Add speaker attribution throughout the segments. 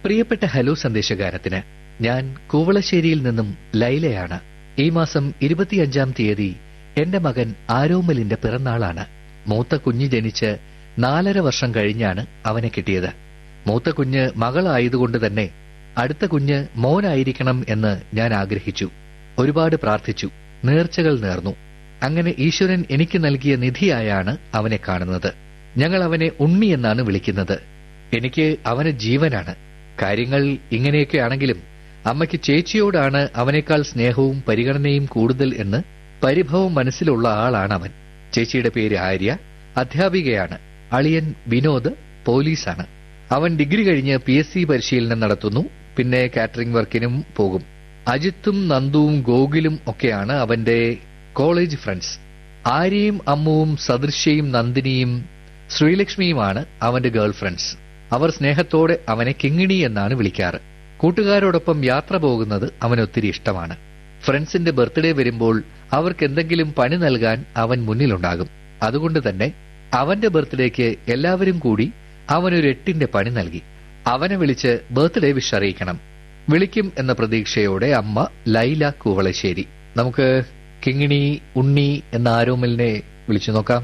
Speaker 1: പ്രിയപ്പെട്ട ഹലോ സന്ദേശകാരത്തിന് ഞാൻ കൂവളശ്ശേരിയിൽ നിന്നും ലൈലയാണ് ഈ മാസം ഇരുപത്തിയഞ്ചാം തീയതി എന്റെ മകൻ ആരോമലിന്റെ പിറന്നാളാണ് മൂത്ത കുഞ്ഞ് ജനിച്ച് നാലര വർഷം കഴിഞ്ഞാണ് അവനെ കിട്ടിയത് മൂത്ത കുഞ്ഞ് മകളായതുകൊണ്ട് തന്നെ അടുത്ത കുഞ്ഞ് മോനായിരിക്കണം എന്ന് ഞാൻ ആഗ്രഹിച്ചു ഒരുപാട് പ്രാർത്ഥിച്ചു നേർച്ചകൾ നേർന്നു അങ്ങനെ ഈശ്വരൻ എനിക്ക് നൽകിയ നിധിയായാണ് അവനെ കാണുന്നത് ഞങ്ങൾ അവനെ ഉണ്ണി എന്നാണ് വിളിക്കുന്നത് എനിക്ക് അവന് ജീവനാണ് കാര്യങ്ങൾ ഇങ്ങനെയൊക്കെയാണെങ്കിലും അമ്മയ്ക്ക് ചേച്ചിയോടാണ് അവനേക്കാൾ സ്നേഹവും പരിഗണനയും കൂടുതൽ എന്ന് പരിഭവം മനസ്സിലുള്ള ആളാണ് അവൻ ചേച്ചിയുടെ പേര് ആര്യ അധ്യാപികയാണ് അളിയൻ വിനോദ് പോലീസാണ് അവൻ ഡിഗ്രി കഴിഞ്ഞ് പി എസ് സി പരിശീലനം നടത്തുന്നു പിന്നെ കാറ്ററിംഗ് വർക്കിനും പോകും അജിത്തും നന്ദുവും ഗോകുലും ഒക്കെയാണ് അവന്റെ കോളേജ് ഫ്രണ്ട്സ് ആര്യയും അമ്മുവും സദൃശ്യയും നന്ദിനിയും ശ്രീലക്ഷ്മിയുമാണ് അവന്റെ ഗേൾ ഫ്രണ്ട്സ് അവർ സ്നേഹത്തോടെ അവനെ കിങ്ങിണി എന്നാണ് വിളിക്കാറ് കൂട്ടുകാരോടൊപ്പം യാത്ര പോകുന്നത് അവനൊത്തിരി ഇഷ്ടമാണ് ഫ്രണ്ട്സിന്റെ ബർത്ത്ഡേ വരുമ്പോൾ അവർക്ക് എന്തെങ്കിലും പണി നൽകാൻ അവൻ മുന്നിലുണ്ടാകും അതുകൊണ്ട് തന്നെ അവന്റെ ബർത്ത്ഡേക്ക് എല്ലാവരും കൂടി അവനൊരു എട്ടിന്റെ പണി നൽകി അവനെ വിളിച്ച് ബർത്ത്ഡേ വിഷ് അറിയിക്കണം വിളിക്കും എന്ന പ്രതീക്ഷയോടെ അമ്മ ലൈല കൂവളശ്ശേരി നമുക്ക് കിങ്ങിണി ഉണ്ണി എന്ന ആരോമലിനെ വിളിച്ചു നോക്കാം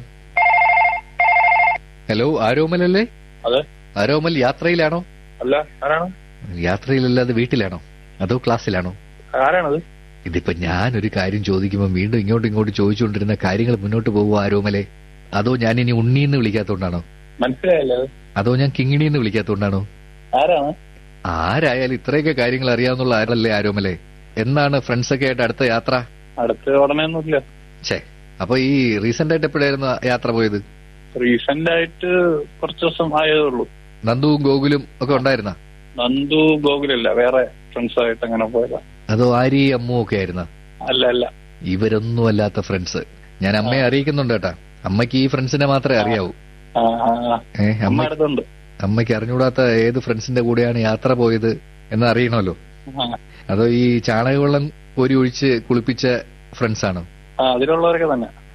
Speaker 1: ഹലോ ആരോമലല്ലേ
Speaker 2: അതെ
Speaker 1: ആരോമൽ യാത്രയിലാണോ
Speaker 2: അല്ല ആരാണ്
Speaker 1: യാത്രയിലല്ലാതെ വീട്ടിലാണോ അതോ ക്ലാസ്സിലാണോ
Speaker 2: ആരാണത്
Speaker 1: ഇതിപ്പോ ഞാൻ ഒരു കാര്യം ചോദിക്കുമ്പോൾ വീണ്ടും ഇങ്ങോട്ടും ഇങ്ങോട്ടും ചോദിച്ചുകൊണ്ടിരുന്ന കാര്യങ്ങൾ മുന്നോട്ട് പോകുമോ ആരോമലെ അതോ ഞാൻ ഇനി ഉണ്ണി എന്ന് വിളിക്കാത്തോണ്ടാണോ
Speaker 2: മനസ്സിലായില്ലേ അത്
Speaker 1: അതോ ഞാൻ കിങ്ങിണി എന്ന് വിളിക്കാത്തോണ്ടാണോ
Speaker 2: ആരാണ്
Speaker 1: ആരായാലും ഇത്രയൊക്കെ കാര്യങ്ങൾ അറിയാവുന്നുള്ള ആരല്ലേ ആരോമലെ എന്നാണ് ഫ്രണ്ട്സ് ഒക്കെ ആയിട്ട് അടുത്ത യാത്ര
Speaker 2: അടുത്ത് ഉടനെ ഒന്നുമില്ല
Speaker 1: ഛേ അപ്പൊ ഈ റീസെന്റ് ആയിട്ട് എപ്പോഴായിരുന്നു യാത്ര പോയത്
Speaker 2: റീസെന്റ് ആയിട്ട് കുറച്ച് ദിവസം ആയതേ ഉള്ളൂ
Speaker 1: നന്ദുവും ഗോകുലും ഒക്കെ ഉണ്ടായിരുന്ന
Speaker 2: നന്ദു ഗോകുലല്ല വേറെ ഫ്രണ്ട്സ് ആയിട്ട് അങ്ങനെ പോയതാ
Speaker 1: അതോ ആരി അമ്മു ഒക്കെ ആയിരുന്ന
Speaker 2: അല്ല അല്ല
Speaker 1: ഇവരൊന്നും അല്ലാത്ത ഫ്രണ്ട്സ് ഞാൻ അമ്മയെ അറിയിക്കുന്നുണ്ട് കേട്ടാ അമ്മയ്ക്ക് ഈ ഫ്രണ്ട്സിനെ മാത്രമേ അറിയാവൂ
Speaker 2: ആ, ആ, ആ.
Speaker 1: ഏ
Speaker 2: അമ്മ
Speaker 1: അമ്മ
Speaker 2: അടുത്തുണ്ട്
Speaker 1: അമ്മയ്ക്ക് അറിഞ്ഞുകൂടാത്ത ഏത് ഫ്രണ്ട്സിന്റെ കൂടെയാണ് യാത്ര പോയത് എന്ന് അറിയണമല്ലോ
Speaker 2: ആ.
Speaker 1: അതോ ഈ ചാണകവെള്ളം കോരി ഒഴിച്ച് കുളിപ്പിച്ച ഫ്രണ്ട്സ് ആണോ
Speaker 2: ആ അതിലുള്ളവരൊക്കെ തന്നെ